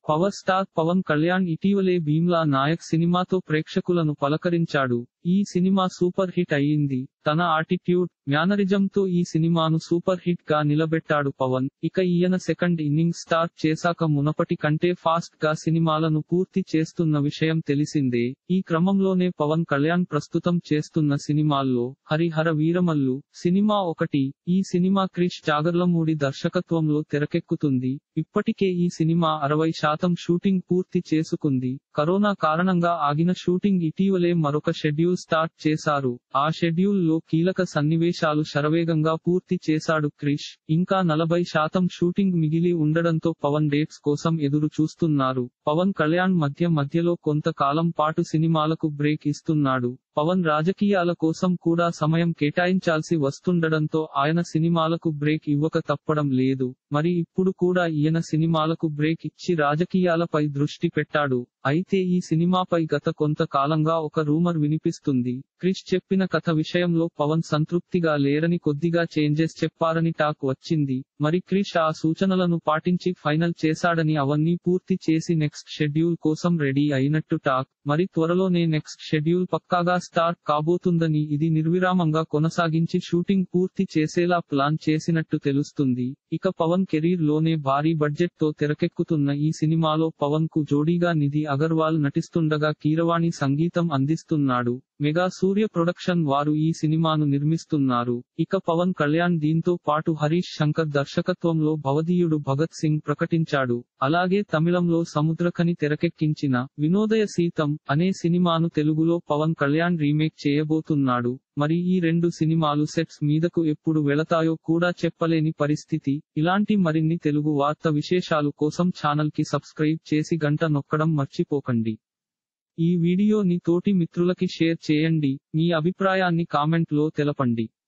power star Pawan Kalyan ఇటీవలే భీమ్లా నాయక్ సినిమాతో ప్రేక్షకులను పలకరించాడు ఈ సినిమా సూపర్ హిట్ అయ్యింది తన ఆటిట్యూడ్ మేనరిజంతో ఈ సినిమాను సూపర్ హిట్ గా నిలబెట్టాడు పవన్ ఇక ఈయన సెకండ్ ఇన్నింగ్స్ స్టార్ట్ చేశాక మునపటి కంటే ఫాస్ట్ గా సినిమాలను పూర్తి చేస్తున్న విషయం తెలిసిందే ఈ క్రమంలోనే పవన్ కళ్యాణ్ ప్రస్తుతం చేస్తున్న సినిమాల్లో హరిహర వీరమల్లు సినిమా ఒకటి ఈ సినిమా క్రిష్ జాగర్లమూడి దర్శకత్వంలో తెరకెక్కుతుంది ఇప్పటికే ఈ సినిమా అరవై శాతం షూటింగ్ పూర్తి చేసుకుంది కరోనా కారణంగా ఆగిన షూటింగ్ ఇటీవలే మరొక షెడ్యూల్ స్టార్ట్ చేశారు ఆ షెడ్యూల్ లో కీలక సన్నివేశాలు శరవేగంగా పూర్తి చేశాడు క్రిష్ ఇంకా నలభై శాతం షూటింగ్ మిగిలి ఉండడంతో పవన్ డేట్స్ కోసం ఎదురు చూస్తున్నారు పవన్ కళ్యాణ్ మధ్య మధ్యలో కొంతకాలం పాటు సినిమాలకు బ్రేక్ ఇస్తున్నాడు పవన్ రాజకీయాల కోసం కూడా సమయం కేటాయించాల్సి వస్తుండడంతో ఆయన సినిమాలకు బ్రేక్ ఇవ్వక తప్పడం లేదు మరి ఇప్పుడు కూడా ఈయన సినిమాలకు బ్రేక్ ఇచ్చి రాజకీయాలపై దృష్టి పెట్టాడు అయితే ఈ సినిమాపై గత కొంతకాలంగా ఒక రూమర్ వినిపిస్తుంది క్రిష్ చెప్పిన కథ విషయంలో పవన్ సంతృప్తిగా లేరని కొద్దిగా చేంజెస్ చెప్పారని టాక్ వచ్చింది మరి క్రిష్ ఆ సూచనలను పాటించి ఫైనల్ చేశాడని అవన్నీ పూర్తి చేసి నెక్స్ట్ షెడ్యూల్ కోసం రెడీ అయినట్టు టాక్ మరి త్వరలోనే నెక్స్ట్ షెడ్యూల్ పక్కాగా స్టార్ట్ కాబోతుందని ఇది నిర్విరామంగా కొనసాగించి షూటింగ్ పూర్తి చేసేలా ప్లాన్ చేసినట్టు తెలుస్తుంది ఇక పవన్ కెరీర్ లోనే భారీ బడ్జెట్ తో తెరకెక్కుతున్న ఈ సినిమాలో పవన్ కు జోడీగా నిధి అగర్వాల్ నటిస్తుండగా కీరవాణి సంగీతం అందిస్తున్నాడు మెగా సూర్య ప్రొడక్షన్ వారు ఈ సినిమాను నిర్మిస్తున్నారు ఇక పవన్ కళ్యాణ్ దీంతో పాటు హరీష్ శంకర్ దర్శకత్వంలో భవదీయుడు భగత్ సింగ్ ప్రకటించాడు అలాగే తమిళంలో సముద్రకని తెరకెక్కించిన వినోదయ సీతం అనే సినిమాను తెలుగులో పవన్ కళ్యాణ్ రీమేక్ చేయబోతున్నాడు మరి ఈ రెండు సినిమాలు సెట్స్ మీదకు ఎప్పుడు వెళతాయో కూడా చెప్పలేని పరిస్థితి ఇలాంటి మరిన్ని తెలుగు వార్త విశేషాలు కోసం ఛానల్ కి సబ్స్క్రైబ్ చేసి గంట నొక్కడం మర్చిపోకండి ఈ వీడియోని తోటి మిత్రులకి షేర్ చేయండి మీ అభిప్రాయాన్ని కామెంట్ లో తెలపండి